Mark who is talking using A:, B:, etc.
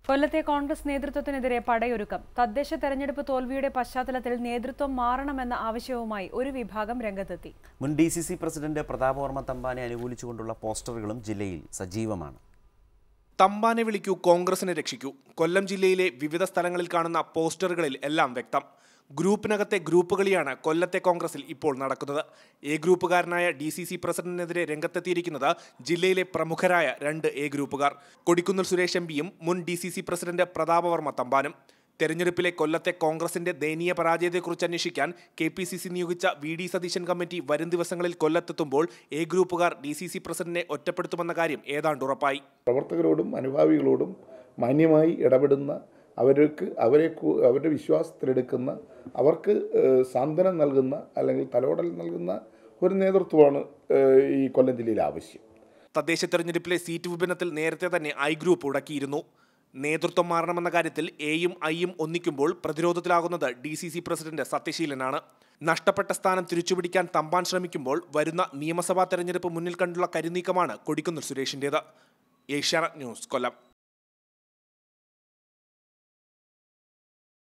A: കൊല്ലത്തെ കോൺഗ്രസ് നേതൃത്വത്തിനെതിരെ പടയൊരുക്കം തദ്ദേശ തെരഞ്ഞെടുപ്പ് തോൽവിയുടെ പശ്ചാത്തലത്തിൽ നേതൃത്വം മാറണമെന്ന ആവശ്യവുമായി ഒരു വിഭാഗം രംഗത്തെത്തി
B: മുൻ D C C president Prathapavarma തമ്പാനെ അനുകൂലിച്ചുകൊണ്ടുള്ള പോസ്റ്ററുകളും ജില്ലയിൽ സജീവമാണ്
C: തമ്പാനെ വിളിക്കൂ കോൺഗ്രസിനെ രക്ഷിക്കൂ കൊല്ലം ജില്ലയിലെ വിവിധ സ്ഥലങ്ങളിൽ കാണുന്ന പോസ്റ്ററുകളിൽ എല്ലാം വ്യക്തം ഗ്രൂപ്പിനകത്തെ ഗ്രൂപ്പ് കളിയാണ് കൊല്ലത്തെ കോൺഗ്രസിൽ ഇപ്പോൾ നടക്കുന്നത് എ ഗ്രൂപ്പുകാരനായ ഡി സി സി പ്രസിഡന്റിനെതിരെ രംഗത്തെത്തിയിരിക്കുന്നത് ജില്ലയിലെ പ്രമുഖരായ രണ്ട് എ ഗ്രൂപ്പുകാർ കൊടിക്കുന്നിൽ സുരേഷ് എം പിയും മുൻ D C C president Prathapavarma തമ്പാനും തെരഞ്ഞെടുപ്പിലെ കൊല്ലത്തെ കോൺഗ്രസിന്റെ ദയനീയ പരാജയത്തെക്കുറിച്ച് അന്വേഷിക്കാൻ കെ പി സി സി നിയോഗിച്ച വി ഡി സതീശൻ കമ്മിറ്റി വരും ദിവസങ്ങളിൽ കൊല്ലത്തെത്തുമ്പോൾ എ ഗ്രൂപ്പുകാർ ഡി സി സി പ്രസിഡന്റിനെ ഒറ്റപ്പെടുത്തുമെന്ന കാര്യം ഏതാണ്ട് ഉറപ്പായി
D: പ്രവർത്തകരോടും അനുഭാവികളോടും മാന്യമായി ഇടപെടുന്ന അവർക്ക് അവരെ കു- അവരുടെ വിശ്വാസത്തിലെടുക്കുന്ന അവർക്ക് ഏഹ്, സാന്ത്വനം നൽകുന്ന അല്ലെങ്കിൽ തലോടൽ നൽകുന്ന ഒരു നേതൃത്വമാണ് ഏഹ്, ഈ കൊല്ലം ജില്ലയിൽ ആവശ്യം
C: തദ്ദേശ തെരഞ്ഞെടുപ്പിലെ സീറ്റ് വിഭജനത്തിൽ നേരത്തെ തന്നെ ഐ ഗ്രൂപ്പ് ഉടക്കിയിരുന്നു നേതൃത്വം മാറണമെന്ന കാര്യത്തിൽ എയും ഐയും ഒന്നിക്കുമ്പോൾ പ്രതിരോധത്തിലാകുന്നത് ഡി സി സി പ്രസിഡന്റ് സത്യശീലനാണ് നഷ്ടപ്പെട്ട സ്ഥാനം തിരിച്ചുപിടിക്കാൻ തമ്പാൻ ശ്രമിക്കുമ്പോൾ വരുന്ന നിയമസഭാ തെരഞ്ഞെടുപ്പ് മുന്നിൽ കണ്ടുള്ള കരുനീക്കമാണ് കൊടിക്കുന്നിൽ സുരേഷിൻ്റേത് ഏഷ്യാനെറ്റ് ന്യൂസ് കൊല്ലം